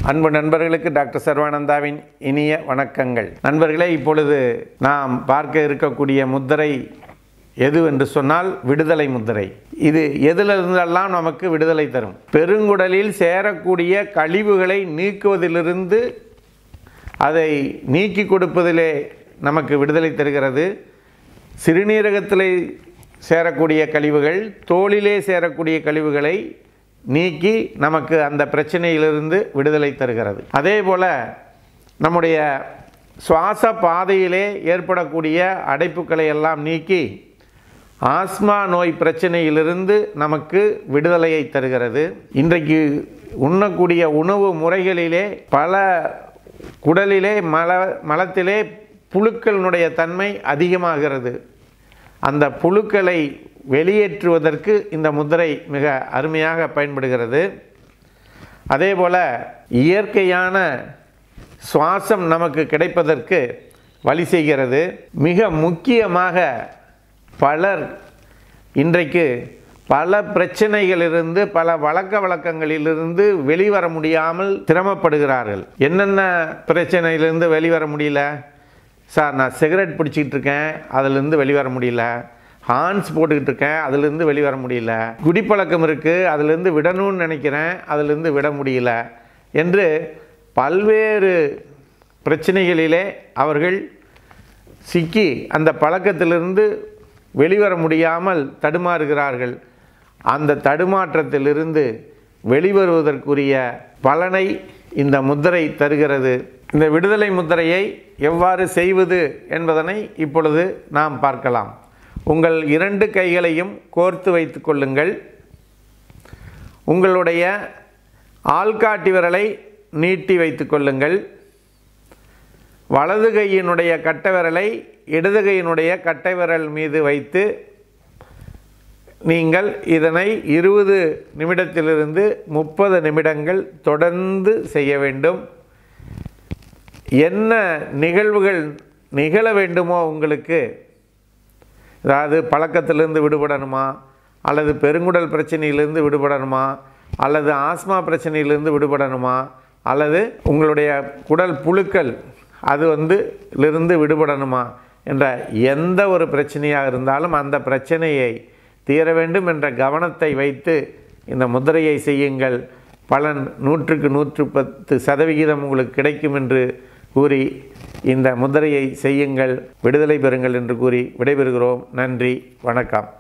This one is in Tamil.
அன்பு நண்பர்களுக்கு டாக்டர் சர்வானந்தாவின் இனிய வணக்கங்கள் நண்பர்களே இப்பொழுது நாம் பார்க்க இருக்கக்கூடிய முத்திரை எது என்று சொன்னால் விடுதலை முத்திரை இது எதிலிருந்தெல்லாம் நமக்கு விடுதலை தரும் பெருங்குடலில் சேரக்கூடிய கழிவுகளை நீக்குவதிலிருந்து அதை நீக்கி கொடுப்பதிலே நமக்கு விடுதலை தருகிறது சிறுநீரகத்திலே சேரக்கூடிய கழிவுகள் தோலிலே சேரக்கூடிய கழிவுகளை நீக்கி நமக்கு அந்த பிரச்சனையிலிருந்து விடுதலை தருகிறது அதே போல் நம்முடைய சுவாச பாதையிலே ஏற்படக்கூடிய அடைப்புகளை எல்லாம் நீக்கி ஆஸ்மா நோய் பிரச்சனையிலிருந்து நமக்கு விடுதலையை தருகிறது இன்றைக்கு உண்ணக்கூடிய உணவு முறைகளிலே பல குடலிலே மல மலத்திலே புழுக்களினுடைய தன்மை அதிகமாகிறது அந்த புழுக்களை வெளியேற்றுவதற்கு இந்த முத்திரை மிக அருமையாக பயன்படுகிறது அதே போல் இயற்கையான சுவாசம் நமக்கு கிடைப்பதற்கு வழி செய்கிறது மிக முக்கியமாக பலர் இன்றைக்கு பல பிரச்சனைகளிலிருந்து பல வழக்க வழக்கங்களிலிருந்து வெளிவர முடியாமல் சிரமப்படுகிறார்கள் என்னென்ன பிரச்சனையிலிருந்து வெளிவர முடியல சார் நான் சிகரெட் பிடிச்சிக்கிட்டு இருக்கேன் அதிலிருந்து வெளிவர முடியல ஹார்ன்ஸ் போட்டுக்கிட்டு இருக்கேன் அதிலிருந்து வெளிவர முடியல குடிப்பழக்கம் இருக்குது அதிலிருந்து விடணும்னு நினைக்கிறேன் அதிலிருந்து விட முடியல என்று பல்வேறு பிரச்சனைகளிலே அவர்கள் சிக்கி அந்த பழக்கத்திலிருந்து வெளிவர முடியாமல் தடுமாறுகிறார்கள் அந்த தடுமாற்றத்திலிருந்து வெளிவருவதற்குரிய பலனை இந்த முத்திரை தருகிறது இந்த விடுதலை முத்திரையை எவ்வாறு செய்வது என்பதனை இப்பொழுது நாம் பார்க்கலாம் உங்கள் இரண்டு கைகளையும் கோர்த்து வைத்து கொள்ளுங்கள் உங்களுடைய ஆள்காட்டி விரலை நீட்டி வைத்து கொள்ளுங்கள் வலது கையினுடைய கட்டை விரலை இடது கையினுடைய கட்டை விரல் மீது வைத்து நீங்கள் இதனை இருபது நிமிடத்திலிருந்து முப்பது நிமிடங்கள் தொடர்ந்து செய்ய வேண்டும் என்ன நிகழ்வுகள் நிகழ வேண்டுமோ உங்களுக்கு அதாவது பழக்கத்திலிருந்து விடுபடணுமா அல்லது பெருங்குடல் பிரச்சனையிலிருந்து விடுபடணுமா அல்லது ஆஸ்மா பிரச்சனையிலிருந்து விடுபடணுமா அல்லது உங்களுடைய குடல் புழுக்கள் அது வந்து இருந்து விடுபடணுமா என்ற எந்த ஒரு பிரச்சனையாக இருந்தாலும் அந்த பிரச்சனையை தீர வேண்டும் என்ற கவனத்தை வைத்து இந்த முத்திரையை செய்யுங்கள் பலன் நூற்றுக்கு நூற்று பத்து சதவிகிதம் உங்களுக்கு கிடைக்கும் என்று கூறி இந்த முத்திரையை செய்யுங்கள் விடுதலை பெறுங்கள் என்று கூறி விடைபெறுகிறோம் நன்றி வணக்கம்